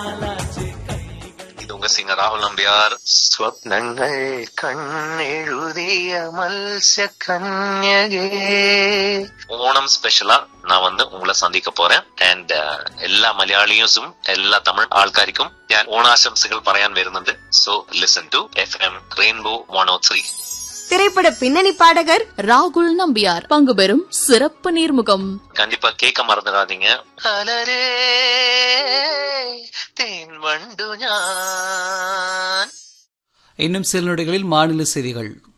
இது உங்க சிங்க ராகுல் நம்பியார் ஸ்வப்னங்கள் கண்ணெழுதிய மல்ச கன்யகே ஓணம் ஸ்பெஷலா நான் வந்து உங்களை சந்திக்க போறேன் ആൻഡ് എല്ലാ മലയാളിയൂസും എല്ലാ തമിഴ് ആൾക്കാർക്കും ഞാൻ ഓണാശംസകൾ പറയാൻ വരുന്നുണ്ട് so listen to F M Rainbow one O three திரைப்பட பின்னணி பாடகர் ராகுல் நம்பியார் பங்கு பெறும் சிறப்பு நேர்முகம் கண்டிப்பா கேட்க மறந்துடாதீங்க அலரே தேன் வண்டு ஞான் இன்னும் சில நொடிகளில் மாநில செய்திகள்